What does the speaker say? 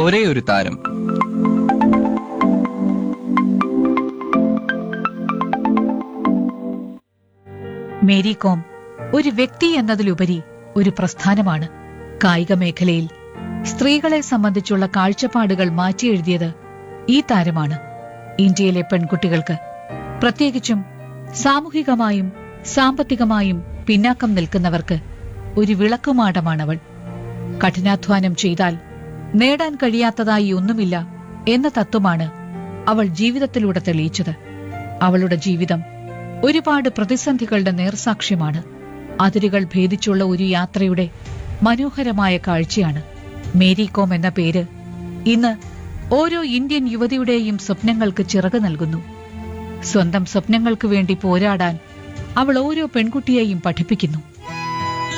ഒരേ ഒരു താരം മേരി കോം ഒരു വ്യക്തി എന്നതിലുപരി ഒരു പ്രസ്ഥാനമാണ് കായിക മേഖലയിൽ സ്ത്രീകളെ സംബന്ധിച്ചുള്ള കാഴ്ചപ്പാടുകൾ മാറ്റിയെഴുതിയത് ഈ താരമാണ് ഇന്ത്യയിലെ പെൺകുട്ടികൾക്ക് പ്രത്യേകിച്ചും സാമൂഹികമായും സാമ്പത്തികമായും പിന്നാക്കം നിൽക്കുന്നവർക്ക് ഒരു വിളക്കുമാടമാണവൾ കഠിനാധ്വാനം ചെയ്താൽ നേടാൻ കഴിയാത്തതായി ഒന്നുമില്ല എന്ന തത്വമാണ് അവൾ ജീവിതത്തിലൂടെ തെളിയിച്ചത് അവളുടെ ജീവിതം ഒരുപാട് പ്രതിസന്ധികളുടെ നേർസാക്ഷ്യമാണ് അതിരുകൾ ഭേദിച്ചുള്ള ഒരു യാത്രയുടെ മനോഹരമായ കാഴ്ചയാണ് മേരി കോം എന്ന പേര് ഇന്ന് ഓരോ ഇന്ത്യൻ യുവതിയുടെയും സ്വപ്നങ്ങൾക്ക് ചിറക് നൽകുന്നു സ്വന്തം സ്വപ്നങ്ങൾക്ക് വേണ്ടി പോരാടാൻ അവൾ ഓരോ പെൺകുട്ടിയെയും പഠിപ്പിക്കുന്നു